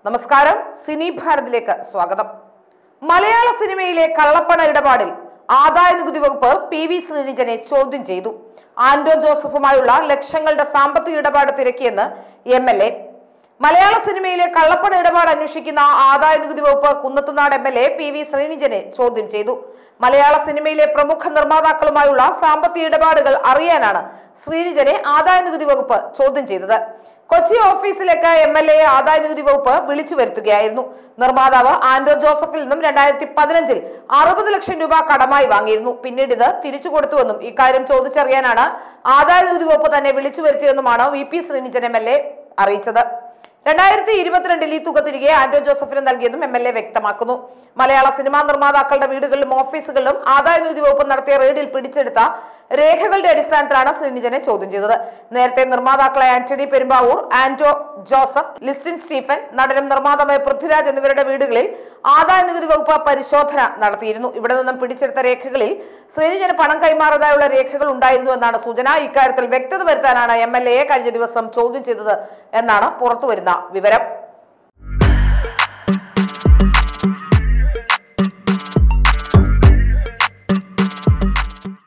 നമസ്കാരം സിനി ഭാരതിലേക്ക് സ്വാഗതം മലയാള സിനിമയിലെ കള്ളപ്പണ ഇടപാടിൽ ആദായ നികുതി വകുപ്പ് പി വി ശ്രീനിജനെ ചോദ്യം ചെയ്തു ആന്റോ ജോസഫുമായുള്ള ലക്ഷങ്ങളുടെ സാമ്പത്തിക ഇടപാട് തിരക്കിയെന്ന് എം എൽ എ മലയാള സിനിമയിലെ കള്ളപ്പണ ഇടപാട് അന്വേഷിക്കുന്ന ആദായ നികുതി വകുപ്പ് Kunnathunad M L A P V ശ്രീനിജനെ ചോദ്യം ചെയ്തു മലയാള സിനിമയിലെ പ്രമുഖ നിർമ്മാതാക്കളുമായുള്ള സാമ്പത്തിക ഇടപാടുകൾ അറിയാനാണ് ശ്രീനിജനെ ആദായ നികുതി വകുപ്പ് ചോദ്യം ചെയ്തത് കൊച്ചി ഓഫീസിലേക്ക് എം എൽ എ ആദായ നികുതി വകുപ്പ് വിളിച്ചു വരുത്തുകയായിരുന്നു നിർമ്മാതാവ് ആന്റോ ജോസഫിൽ നിന്നും രണ്ടായിരത്തി പതിനഞ്ചിൽ അറുപത് ലക്ഷം രൂപ കടമായി വാങ്ങിയിരുന്നു പിന്നീട് ഇത് തിരിച്ചു കൊടുത്തുവെന്നും ഇക്കാര്യം ചോദിച്ചറിയാനാണ് ആദായ നികുതി വകുപ്പ് തന്നെ വിളിച്ചു വരുത്തിയെന്നുമാണ് V P Sreenijan M L A അറിയിച്ചത് രണ്ടായിരത്തി ഇരുപത്തിരണ്ടിൽ ഈ തുക തിരികെ ആന്റോ ജോസഫിന് നൽകിയതും എം എൽ എ വ്യക്തമാക്കുന്നു മലയാള സിനിമാ നിർമ്മാതാക്കളുടെ വീടുകളിലും ഓഫീസുകളിലും ആദായ നികുതി വകുപ്പ് നടത്തിയ റെയ്ഡിൽ പിടിച്ചെടുത്ത രേഖകളുടെ അടിസ്ഥാനത്തിലാണ് ശ്രീനിജനെ ചോദ്യം ചെയ്തത് നേരത്തെ നിർമ്മാതാക്കളെ ആന്റണി പെരുമ്പാവൂർ ആന്റോ ജോസഫ് ലിസ്റ്റിൻ സ്റ്റീഫൻ നടനും നിർമ്മാതാവായ പൃഥ്വിരാജ് എന്നിവരുടെ വീടുകളിൽ ആദായ നികുതി വകുപ്പ് പരിശോധന നടത്തിയിരുന്നു ഇവിടെ നിന്നും പിടിച്ചെടുത്ത രേഖകളിൽ ശ്രീനിജന് പണം കൈമാറതായുള്ള രേഖകൾ ഉണ്ടായിരുന്നു എന്നാണ് സൂചന ഇക്കാര്യത്തിൽ വ്യക്തത വരുത്താനാണ് എം എൽ എയെ കഴിഞ്ഞ ദിവസം ചോദ്യം ചെയ്തത് എന്നാണ് പുറത്തുവരുന്ന വിവരം